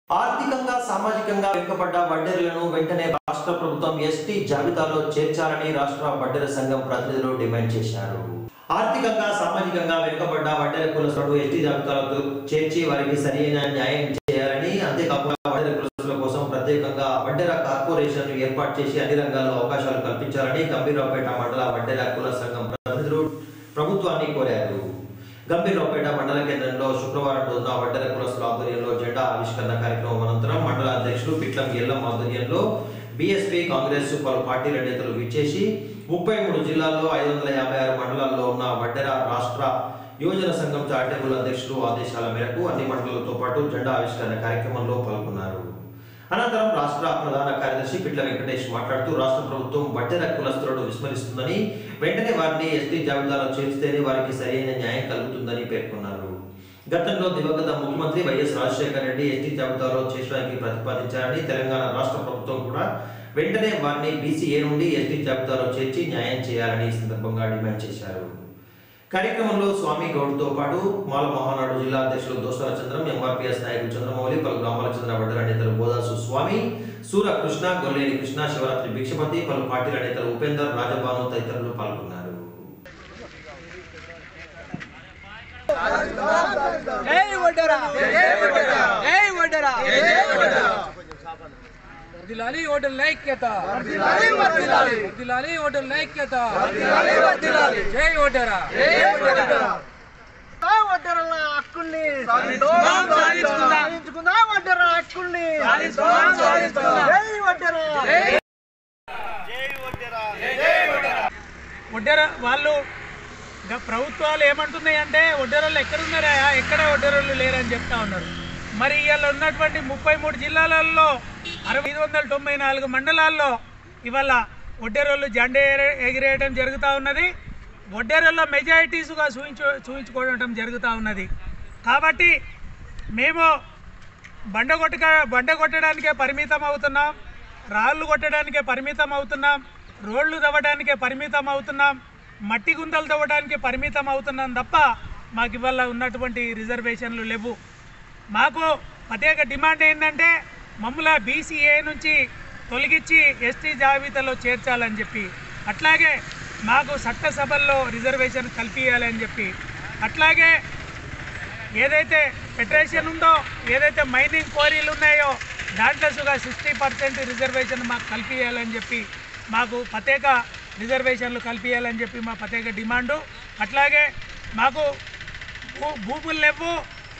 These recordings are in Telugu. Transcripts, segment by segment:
ఆర్థికంగా సామాజికంగా వెనుకబడ్డ వడ్డెరులను వెంటనే రాష్ట్ర ప్రభుత్వం ఎస్టీ జాబితాలో చేర్చాలని రాష్ట్ర వడ్డెర సంఘం ప్రతినిధులు డిమాండ్ చేశారు ఆర్థికంగా సామాజికంగా వెనుకబడ్డ వడ్డెర కులస్తులను ఎస్టీ జాబితాలో చేర్చి వారికి సరైన న్యాయం చేయాలని అంతేకాకుండా వడ్డెర కులస్తుల కోసం ప్రత్యేకంగా వడ్డెర కార్పొరేషన్ ఏర్పాటు చేసి అన్ని రంగాల్లో అవకాశాలు కల్పించాలని గంభీరావుపేట మండల వడ్డెర కుల సంఘం ప్రతినిధులు ప్రభుత్వాన్ని కోరారు గంభీరావుపేట మండల కేంద్రంలో శుక్రవారం రోజున వడ్డెర కులస్తుల ఆధ్వర్యంలో జెండా ఆవిష్కరణ కార్యక్రమం అనంతరం మండల అధ్యక్షులు పిట్లం ఎల్లం ఆధ్వర్యంలో బీఎస్పీ కాంగ్రెస్ పలు పార్టీల నేతలు విచ్చేసి ముప్పై మూడు జిల్లాల్లో ఐదు వందల యాభై ఆరు మండలాల్లో ఉన్న వడ్డెర రాష్ట్ర యువజన సంఘం చారిటబుల్ అధ్యక్షులు ఆదేశాల మేరకు అన్ని మండలాలతో పాటు జెండా ఆవిష్కరణ కార్యక్రమంలో పాల్గొన్నారు అనంతరం రాష్ట్ర ప్రధాన కార్యదర్శి పిట్ల వెంకటేష్ మాట్లాడుతూ రాష్ట్ర ప్రభుత్వం వడ్డెర కులస్తులను విస్మరిస్తుందని వెంటనే వారిని ఎస్టీ జాబితాలో చేర్చితేనే వారికి సరైన న్యాయం కలుగుతుందని పేర్కొన్నారు గతంలో దివంగత ముఖ్యమంత్రి వైఎస్ రాజశేఖర రెడ్డి ఎస్టీ జాబితాలో చేర్చడానికి ప్రతిపాదించారని తెలంగాణ రాష్ట్ర ప్రభుత్వం కూడా వెంటనే వారిని బీసీఏ నుండి ఎస్టీ జాబితాలో చేర్చి న్యాయం చేయాలని ఈ సందర్భంగా డిమాండ్ చేశారు కార్యక్రమంలో స్వామి గౌడ్తో పాటు మాల మహానాడు జిల్లా అధ్యక్షులు దోసాల చంద్రం ఎంఆర్పీఎస్ నాయకులు చంద్రమౌళి పలు గ్రామాల చెందిన వడ్డర నేతలు బోదాసు స్వామి సూర కృష్ణ గొల్లేని కృష్ణ శివరాత్రి భిక్షపతి పలు పార్టీల నేతలు ఉపేందర్ రాజభాను తదితరులు పాల్గొన్నారు జై వడ్డరా జై వడ్డరా జై వడ్డరా వర్దిలాలి ఓటల్ ఐక్యత వర్దిలాలి వర్దిలాలి వర్దిలాలి ఓటల్ ఐక్యత వర్దిలాలి వర్దిలాలి జై వడ్డరా జై వడ్డరా వడ్డరల హక్కుల్ని సాధించుకుందాం, సాధించుకుందాం. సాధించుకుందాం వడ్డర హక్కుల్ని సాధించుకుందాం, సాధించుకుందాం. జై వడ్డర ఒడ్డెర వాళ్ళు గ- ప్రభుత్వాలు ఏమంటున్నాయి అంటే ఒడ్డెరలు ఎక్కడున్నారా ఎక్కడ ఒడ్డెరలు లేరని చెప్తా ఉన్నారు మరి ఇవాళ ఉన్నటువంటి ముప్పై మూడు జిల్లాలలో అరవై ఐదు వందల తొంభై నాలుగు మండలాల్లో ఇవాళ ఒడ్డెరలు జెండా ఎగరే- ఎగిరేయడం జరుగుతూ ఉన్నది ఒడ్డెరల్లో మెజారిటీస్గా చూయించు చూయించుకోవడం జరుగుతూ ఉన్నది కాబట్టి మేము బండ కొట్టక బండ కొట్టడానికే పరిమితం అవుతున్నాం రాళ్ళు కొట్టడానికే పరిమితం అవుతున్నాం రోడ్లు తవ్వడానికే పరిమితం అవుతున్నాం మట్టి గుంతలు తవ్వడానికి పరిమితం అవుతున్నాం తప్ప మాకు ఇవాళ ఉన్నటువంటి రిజర్వేషన్లు లేవు మాకు ప్రత్యేక డిమాండ్ ఏంటంటే మమ్మల్ని బీసీఏ నుంచి తొలగించి ఎస్టీ జాబితాలో చేర్చాలని చెప్పి అట్లాగే మాకు చట్టసభల్లో రిజర్వేషన్ కల్పించాలని చెప్పి అట్లాగే ఏదైతే ఫెడరేషన్ ఉందో ఏదైతే మైనింగ్ క్వారీలు ఉన్నాయో దాంట్లో సుగా సిక్స్టీ పర్సెంట్ రిజర్వేషన్ మాకు కల్పించాలని చెప్పి మాకు ప్రత్యేక రిజర్వేషన్లు కల్పించాలని చెప్పి మా ప్రత్యేక డిమాండు అట్లాగే మాకు భూ భూములు లేవు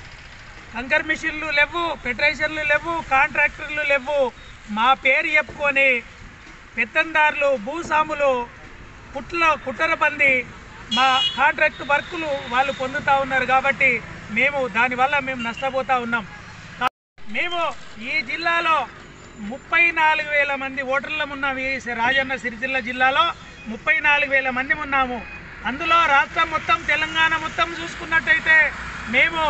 కంకర్ మిషన్లు లేవు ఫెడరేషన్లు లేవు కాంట్రాక్టర్లు లేవు మా పేరు చెప్పుకొని పెత్తందారులు భూస్వాములు కుట్ల కుట్ర పంది మా కాంట్రాక్ట్ వర్కులు వాళ్ళు పొందుతూ ఉన్నారు కాబట్టి మేము దానివల్ల మేము నష్టపోతూ ఉన్నాం కా- మేము ఈ జిల్లాలో ముప్పై నాలుగు వేల మంది ఓటర్లం ఉన్నాము ఈ రాజన్న సిరిసిల్ల జిల్లాలో ముప్పై నాలుగు వేల మంది ఉన్నాము అందులో రాష్ట్రం మొత్తం తెలంగాణ మొత్తం చూసుకున్నట్టయితే మేము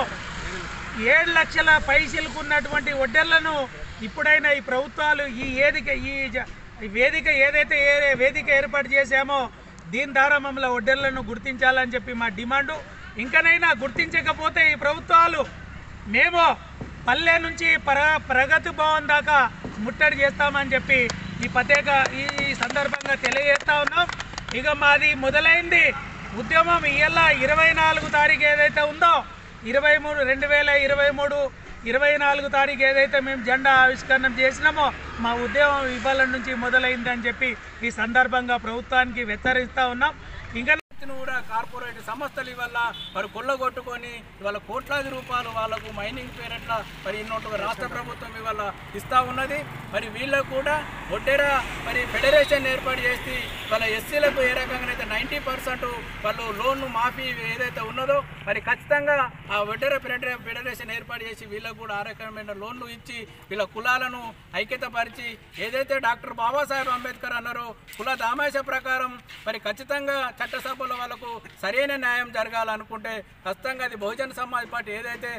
ఏడు లక్షల పైసలకు ఉన్నటువంటి వడ్డర్లను ఇప్పుడైనా ఈ ప్రభుత్వాలు ఈ ఏదిక ఈ జ- ఈ వేదిక ఏదైతే ఏ వేదిక ఏర్పాటు చేశామో దీని ద్వారా మమ్మల్ని వడ్డర్లను గుర్తించాలని చెప్పి మా డిమాండు ఇంకనైనా గుర్తించకపోతే ఈ ప్రభుత్వాలు మేము పల్లె నుంచి ప్ర ప్రగతి భవన్ దాకా ముట్టడి చేస్తామని చెప్పి ఈ ప్రత్యేక ఈ ఈ సందర్భంగా తెలియజేస్తా ఉన్నాం ఇక మాది మొదలైంది ఉద్యమం ఇవాళ ఇరవై నాలుగు తారీఖు ఏదైతే ఉందో ఇరవై మూడు రెండు వేల ఇరవై మూడు ఇరవై నాలుగు తారీఖు ఏదైతే మేము జెండా ఆవిష్కరణ చేసినామో మా ఉద్యమం ఇవాళ నుంచి మొదలైందని చెప్పి ఈ సందర్భంగా ప్రభుత్వానికి హెచ్చరిస్తా ఉన్నాం ఇంకా ను కూడా కార్పొరేట్ సంస్థలు ఇవల్ల మరి కొల్లగొట్టుకొని ఇవాళ కోట్లాది రూపాయలు వాళ్ళకు మైనింగ్ పేరెట్ల మరి ఇన్నోటు రాష్ట్ర ప్రభుత్వం ఇవాళ ఇస్తా ఉన్నది మరి వీళ్ళకు కూడా ఒడ్డెర మరి ఫెడరేషన్ ఏర్పాటు చేసి వాళ్ళ ఎస్సీలకు ఏ రకంగానైతే నైంటీ పర్సెంట్ వాళ్ళు లోన్ మాఫీ ఏదైతే ఉన్నదో మరి ఖచ్చితంగా ఆ ఒడ్డెర ఫెడరే ఫెడరేషన్ ఏర్పాటు చేసి వీళ్ళకు కూడా ఆ రకమైన లోన్లు ఇచ్చి వీళ్ళ కులాలను ఐక్యతపరిచి ఏదైతే డాక్టర్ బాబాసాహెబ్ అంబేద్కర్ అన్నారో కుల దామాష ప్రకారం మరి ఖచ్చితంగా చట్టసభలో వాళ్ళకు సరైన న్యాయం జరగాలనుకుంటే ఖచ్చితంగా అది బహుజన సమాజ్ పార్టీ ఏదైతే